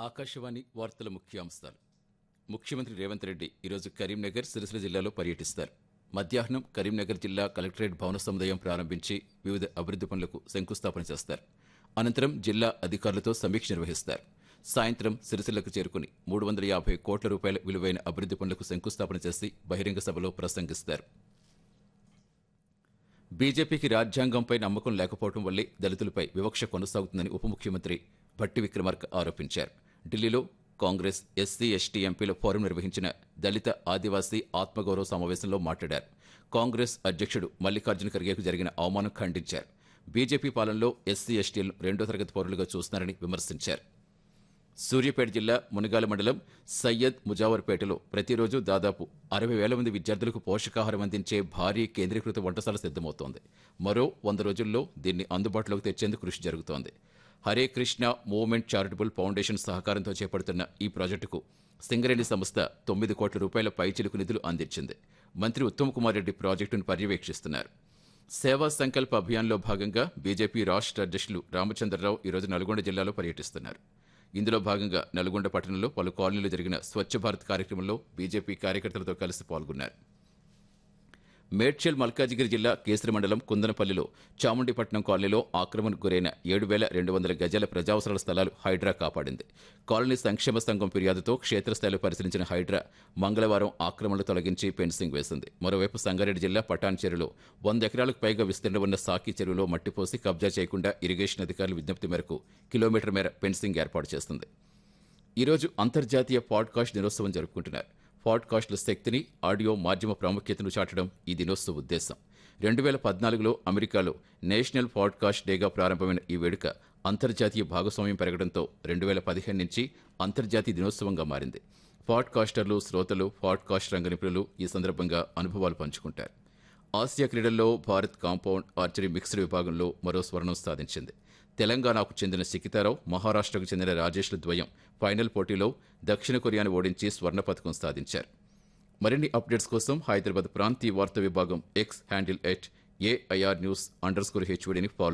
ఆకాశవాణి వార్తల ముఖ్యాంశాలు ముఖ్యమంత్రి రేవంత్ రెడ్డి ఈరోజు కరీంనగర్ సిరిసిల్ల జిల్లాలో పర్యటిస్తారు మధ్యాహ్నం కరీంనగర్ జిల్లా కలెక్టరేట్ భవన సముదాయం ప్రారంభించి వివిధ అభివృద్ధి పనులకు శంకుస్థాపన చేస్తారు అనంతరం జిల్లా అధికారులతో సమీక్ష నిర్వహిస్తారు సాయంత్రం సిరిసిల్లకు చేరుకుని మూడు వందల యాభై కోట్ల రూపాయల విలువైన అభివృద్ధి పనులకు శంకుస్థాపన చేసి బహిరంగ సభలో ప్రసంగిస్తారు బీజేపీకి రాజ్యాంగంపై నమ్మకం లేకపోవడం వల్లే దళితులపై వివక్ష కొనసాగుతుందని ఉప ముఖ్యమంత్రి భట్టి విక్రమార్క ఆరోపించారు ఢిల్లీలో కాంగ్రెస్ ఎస్సీ ఎస్టీ ఎంపీల ఫోరం నిర్వహించిన దళిత ఆదివాసీ ఆత్మగౌరవ సమావేశంలో మాట్లాడారు కాంగ్రెస్ అధ్యక్షుడు మల్లికార్జున ఖర్గేకు జరిగిన అవమానం ఖండించారు బీజేపీ పాలనలో ఎస్సీ ఎస్టీలను రెండో తరగతి పౌరులుగా చూస్తున్నారని విమర్శించారు సూర్యాపేట జిల్లా మునగాల మండలం సయ్యద్ ముజావర్పేటలో ప్రతిరోజు దాదాపు అరవై వేల మంది విద్యార్థులకు పోషకాహారం అందించే భారీ కేంద్రీకృత వంటశాల సిద్ధమవుతోంది మరో వంద రోజుల్లో దీన్ని అందుబాటులోకి తెచ్చేందుకు కృషి జరుగుతోంది Hare Krishna movement charitable foundation సహకారంతో చేపడుతున్న ఈ ప్రాజెక్టుకు సింగరేణి సంస్థ తొమ్మిది కోట్ల రూపాయల పైచిలుకు నిధులు అందించింది మంత్రి ఉత్తమ్ కుమార్ రెడ్డి ప్రాజెక్టును పర్యవేక్షిస్తున్నారు సేవా సంకల్ప అభియాన్లో భాగంగా బీజేపీ రాష్ట్ర అధ్యక్షులు రామచంద్రరావు ఈరోజు నల్గొండ జిల్లాలో పర్యటిస్తున్నారు ఇందులో భాగంగా నల్గొండ పట్టణంలో పలు కాలనీలో జరిగిన స్వచ్ఛ భారత్ కార్యక్రమంలో బీజేపీ కార్యకర్తలతో కలిసి పాల్గొన్నారు మేడ్చల్ మల్కాజిగిరి జిల్లా కేసరి మండలం కుందనపల్లిలో చాముండిపట్నం కాలనీలో ఆక్రమణకు గురైన ఏడు వేల రెండు వందల గజాల ప్రజావసరాల స్థలాలు హైడ్రా కాపాడింది కాలనీ సంక్షేమ సంఘం ఫిర్యాదుతో క్షేత్రస్థాయిలో పరిశీలించిన హైడ్రా మంగళవారం ఆక్రమణలు తొలగించి ఫెన్సింగ్ వేసింది మరోవైపు సంగారెడ్డి జిల్లా పటాన్ చెరువులో వంద ఎకరాలకు పైగా విస్తీర్ణ ఉన్న సాకి చెరువులో మట్టిపోసి కబ్జా చేయకుండా ఇరిగేషన్ అధికారుల విజ్ఞప్తి మేరకు కిలోమీటర్ మేర ఫెన్సింగ్ ఏర్పాటు చేస్తుంది ఈరోజు అంతర్జాతీయ పాడ్కాస్ట్ దినోత్సవం జరుపుకుంటున్నారు పాడ్కాస్ట్ల శక్తిని ఆడియో మాధ్యమ ప్రాముఖ్యతను చాటడం ఈ దినోత్సవ ఉద్దేశం రెండు వేల పద్నాలుగులో అమెరికాలో నేషనల్ పాడ్కాస్ట్ డేగా ప్రారంభమైన ఈ వేడుక అంతర్జాతీయ భాగస్వామ్యం పెరగడంతో రెండు వేల పదిహేను నుంచి అంతర్జాతీయ దినోత్సవంగా మారింది పాడ్కాస్టర్లు శ్రోతలు పాడ్కాస్ట్ రంగ నిపుణులు ఈ సందర్భంగా అనుభవాలు పంచుకుంటారు ఆసియా క్రీడల్లో భారత్ కాంపౌండ్ ఆర్చరీ మిక్స్డ్ విభాగంలో మరో స్వర్ణం సాధించింది తెలంగాణకు చెందిన సికితారావు మహారాష్ట్రకు చెందిన రాజేష్ల ద్వయం ఫైనల్ పోటీలో దక్షిణ కొరియాను ఓడించి స్వర్ణ పథకం సాధించారు మరిన్ని అప్డేట్స్ కోసం హైదరాబాద్ ప్రాంతీయ వార్తా విభాగం X handle at AIR news under score హెచ్ఓడిని ఫాలో